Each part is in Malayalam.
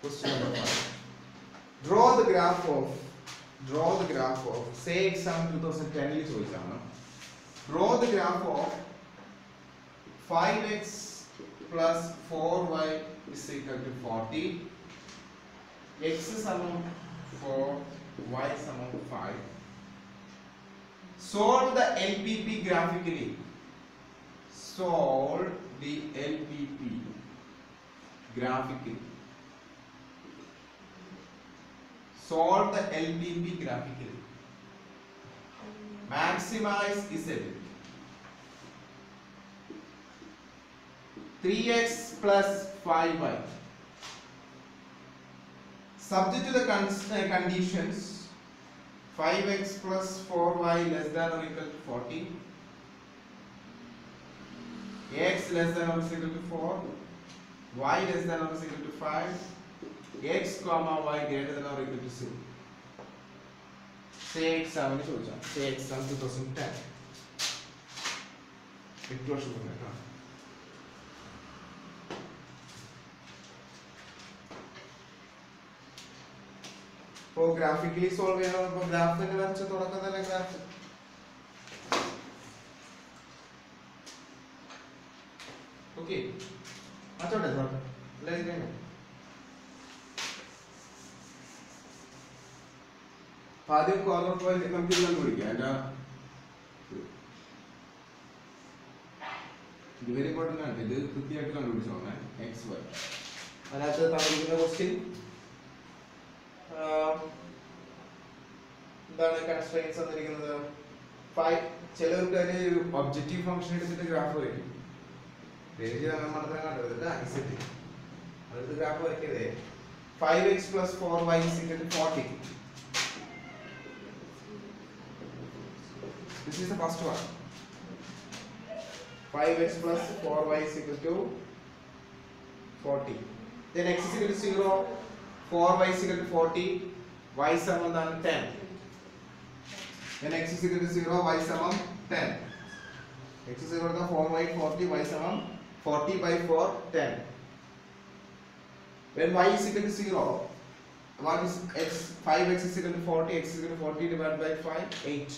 Question number five. Draw the graph of draw the graph of say exam 2010 ൽ ചോദിച്ചാണ് draw the graph of 5x plus 4y is equal to 40 x സമം 4 y സമം 5 solve the lpp graphically solve the lpp graphically solve the lpp graphically maximize z 3x plus 5y subject to the con- uh, conditions 5x plus 4y less than or equal to 40 x less than or equal to 4 y less than or equal to 5 x comma y greater than or equal to 0 say exam ന് ചോദിച്ചാൽ say exam 2010 എട്ട് വർഷം മുന്നേ കേട്ടോ ഇപ്പോൾ ഗ്രാഫിക്കലി സോൾവ് ചെയ്യണം ഇപ്പോൾ ഗ്രാഫിന്റെ വരച്ച തുടക്കം തന്നെ ഗ്രാഫ് ഓക്കെ മാറ്റോട്ടെ സാർ എല്ലാവരും കഴിഞ്ഞു അപ്പൊ ആദ്യം കോർണർ പോയിന്റ് നമുക്ക് ഇത് കണ്ടുപിടിക്കാം അതിന്റെ ഇത് വെരി ഇമ്പോർട്ടൻ്റ് ആണ് ഇത് കൃത്യമായിട്ട് കണ്ടുപിടിച്ചോണേ എക്സ് വൈ അതിനകത്ത് തന്നിരിക്കുന്ന ക്വസ്റ്റ്യൻ എന്താണ് കൺസ്ട്രെയിൻസ് തന്നിരിക്കുന്നത് ഫൈവ് ചിലർക്ക് അതിന് ഒബ്ജക്റ്റീവ് ഫംഗ്ഷൻ എടുത്തിട്ട് ഗ്രാഫ് വരയ്ക്കും പേജ് മാത്രം കണ്ടത് ഐസെറ്റ് അതെടുത്ത് ഗ്രാഫ് വരയ്ക്കരുതേ five X plus four Y is equal forty This is the first one. 5x plus 4y is equal to 40. Then x is equal to 0, 4y is equal to 40, y സമം എന്താണ് 10. Then x is equal to 0, y സമം 10. x is equal to 4y 40, y സമം 40 by 4, 10. When y is equal to 0, what is x? 5x is equal to 40, x is equal to 40 divided by 5, 8.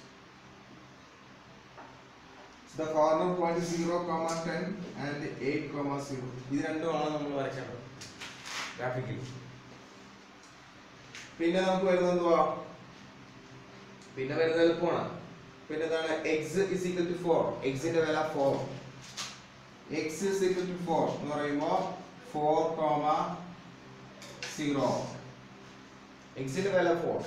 So the corner point is 0, comma 10 and 8, comma 0. ഇത് രണ്ടുമാണ് നമ്മൾ വരയ്ക്കേണ്ടത് ഗ്രാഫിക്കലി പിന്നെ നമുക്ക് വരുന്നത് എന്തുവാ പിന്നെ വരുന്നത് എളുപ്പമാണ് പിന്നെ എന്താണ് X is equal to four എക്സിന്റെ വില four X is equal to four എന്ന് പറയുമ്പോൾ ഫോർ കോമ സീറോ എക്സിന്റെ വില ഫോർ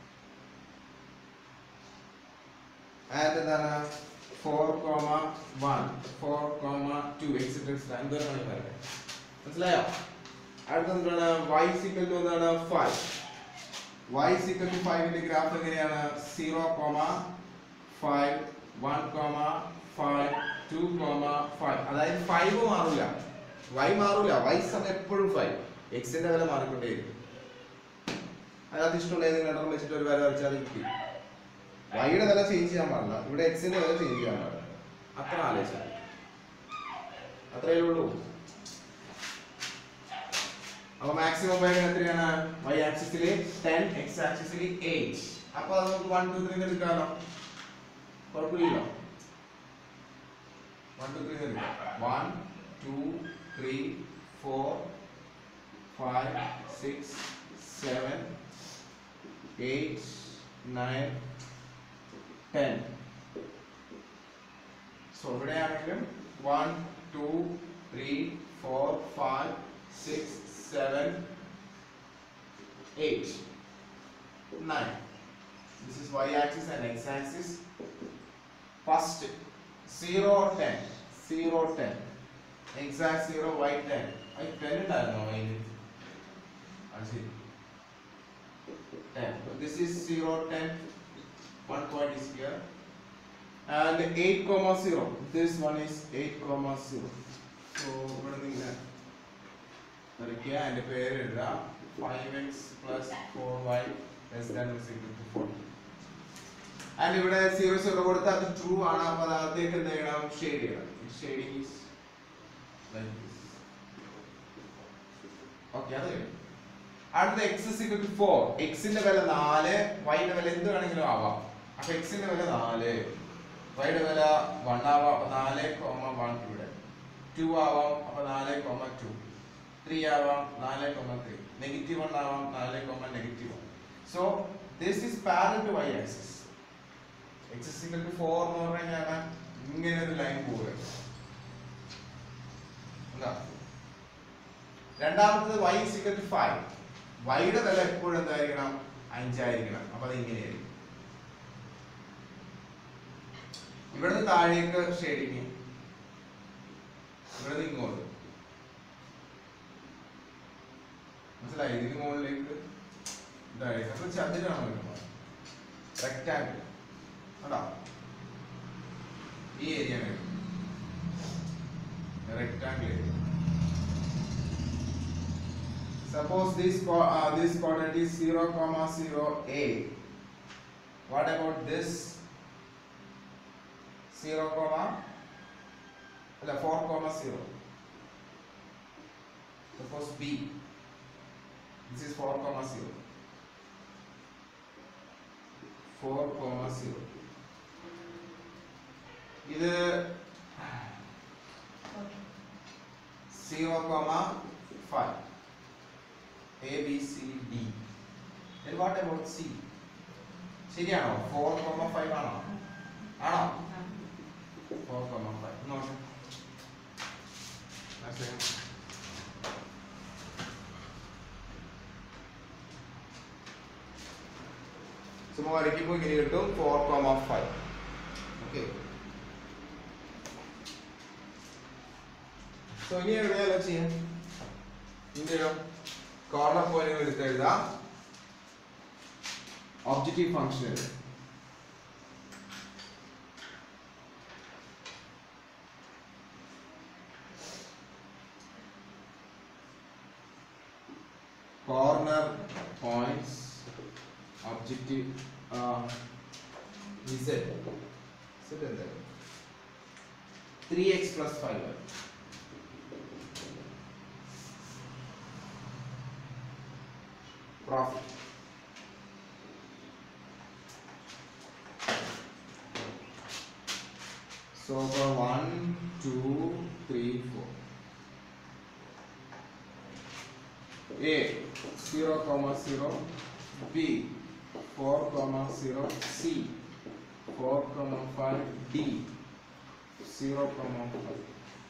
ആൻഡ് എന്താണ് four comma one four comma two എക്സിറ്റ് എക്സിറ്റ് എന്തോരാണ് പറയുന്നത് മനസ്സിലായോ അടുത്ത എന്താണ് വൈ സിക്കൽ ടു എന്താണ് ഫൈവ് വൈ സിക്കൽ ടു ഫൈവിന്റെ ഗ്രാഫ് എങ്ങനെയാണ് zero comma five one comma five two comma five അതായത് ഫൈവ് മാറില്ല വൈ മാറില്ല വൈ സമയം എപ്പോഴും ഫൈവ് എക്സിന്റെ വില മാറിക്കൊണ്ടേയിരിക്കും അതിനകത്ത് ഇഷ്ടമുള്ള ഏതെങ്കിലും രണ്ടെണ്ണം വെച്ചിട്ട് ഒരു വില വരച്ചാൽ അത് കിട്ടി വൈയുടെ വില ചേഞ്ച് ചെയ്യാൻ പാടില്ല ഇവിടെ എക്സിന്റെ വില ചേഞ്ച് ചെയ്യാൻ പാടില്ല അത്ര ആലോചിച്ചാൽ അത്രയേ ഉള്ളൂ അപ്പൊ മാക്സിമം വേഗം എത്രയാണ് വൈ ആക്സിസിൽ ടെൻ എക്സ് ആക്സിസിൽ എയ്റ്റ് അപ്പൊ അത് നമുക്ക് വൺ ടു ത്രീ എടുക്കാമല്ലോ കുഴപ്പമില്ലല്ലോ വൺ ടു ത്രീ എടുക്കാം one two three four five six seven eight nine ten so ഇവിടെയാണെങ്കിലും one two three four five six seven eight nine this is Y axis and X axis first zero ten zero ten exact zero Y ten Y ten ഉണ്ടായിരുന്നോ വൈന് അത് ശരി ten this is zero ten one point is here and 8 comma 0 this one is 8 comma 0 so ഇവിടെ നിങ്ങൾ വരയ്ക്കുക അതിന്റെ പേര് എഴുതുക 5x plus 4y less than or equal to 4 and ഇവിടെ സീറോ സീറോ കൊടുത്താൽ അത് ട്രൂ ആണ് അപ്പൊ അതിനകത്തേക്ക് എന്ത് ചെയ്യണം ഷെയ്ഡ് ചെയ്യണം shading is like this okay അത് കഴിഞ്ഞു അടുത്ത എക്സ് ഇസിക്കൽ ടു ഫോർ എക്സിന്റെ വില നാല് വൈയുടെ വില എന്ത് വേണമെങ്കിലും ആവാം അപ്പൊ എക്സിന്റെ വില നാല് വൈയുടെ വില വൺ ആവാം അപ്പൊ നാല് കോമ വൺ ഇവിടെ ടു ആവാം അപ്പൊ നാല് കോമ ടു ത്രീ ആവാം നാല് കോമ ത്രീ നെഗറ്റീവ് വൺ ആവാം നാല് comma negative one so this is parallel to Y axis X is equal to four എന്ന് പറഞ്ഞു കഴിഞ്ഞാൽ ഇങ്ങനെ ഒരു ലൈൻ പോവുക എന്താ രണ്ടാമത്തത് y is equal to 5 വൈയുടെ വില എപ്പോഴും എന്തായിരിക്കണം അഞ്ചായിരിക്കണം അപ്പൊ അത് ഇങ്ങനെയായിരിക്കും ഇവിടുന്ന് താഴേക്ക് ഷേഡിങ് ഇവിടുന്ന് ഇങ്ങോട്ട് മനസ്സിലായി ഇതിന് മുകളിലേക്ക് ഇതായിരിക്കും അപ്പൊ ചതുരാണ് വരുന്നത് റെക്ടാങ്കിൾ കണ്ടോ ഈ area rectangle area Suppose this co- uh, this coordinate is 0, comma 0, a. What about this? 0, comma അല്ല 4, comma 0. Suppose b. This is 4, comma 0. 4, comma 0. ഇത് 0, comma 5. A, B, C, D. Then what about C? ശരിയാണോ ഫോർ കോമ ഫൈവ് ആണോ ആണോ ഫോർ കോമ ഫൈവ് നോട്ട് സുമ വരയ്ക്കുമ്പോൾ ഇങ്ങനെ കിട്ടും four comma five okay so ഇനി എവിടെയാലോ ചെയ്യാം ഇന്ത്യയോ കോർണർ പോയിന്റുകൾ എടുത്ത് എഴുതാം ഒബ്ജക്റ്റീവ് ഫംഗ്ഷൻ എഴുതാം corner points objective Z Z എന്താ three X plus five profit. So for one, two, three, four. A zero comma zero, B four comma zero, C four comma five, D zero comma five.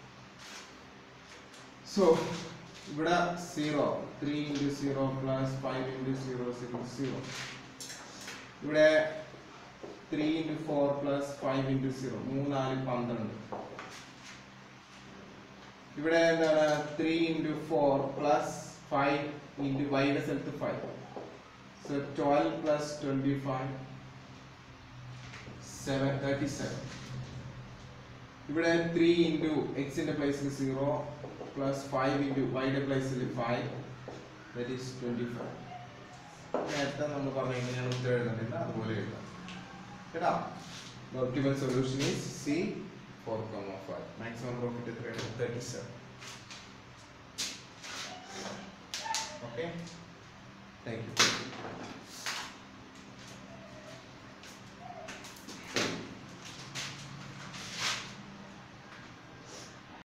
So ഇവിടെ zero three into zero plus five into zero zero zero ഇവിടെ three into four plus five into zero മൂന്നാല് പന്ത്രണ്ട് ഇവിടെ എന്താണ് three into four plus five into വൈയുടെ സ്ഥലത്ത് five so twelve plus twenty five seven thirty seven ഇവിടെ ത്രീ ഇൻറ്റു എക്സിന്റെ പ്ലേസിൽ സീറോ പ്ലസ് ഫൈവ് ഇൻറ്റു വൈയുടെ പ്ലേസിൽ five that is twenty five നേരത്തെ നമ്മൾ പറഞ്ഞ എങ്ങനെയാണ് ഉത്തരം എഴുതേണ്ടത് അതുപോലെ എഴുതാം കേട്ടോ optimal solution is C four comma five maximum profit എത്രയാണ് thirty seven okay thank U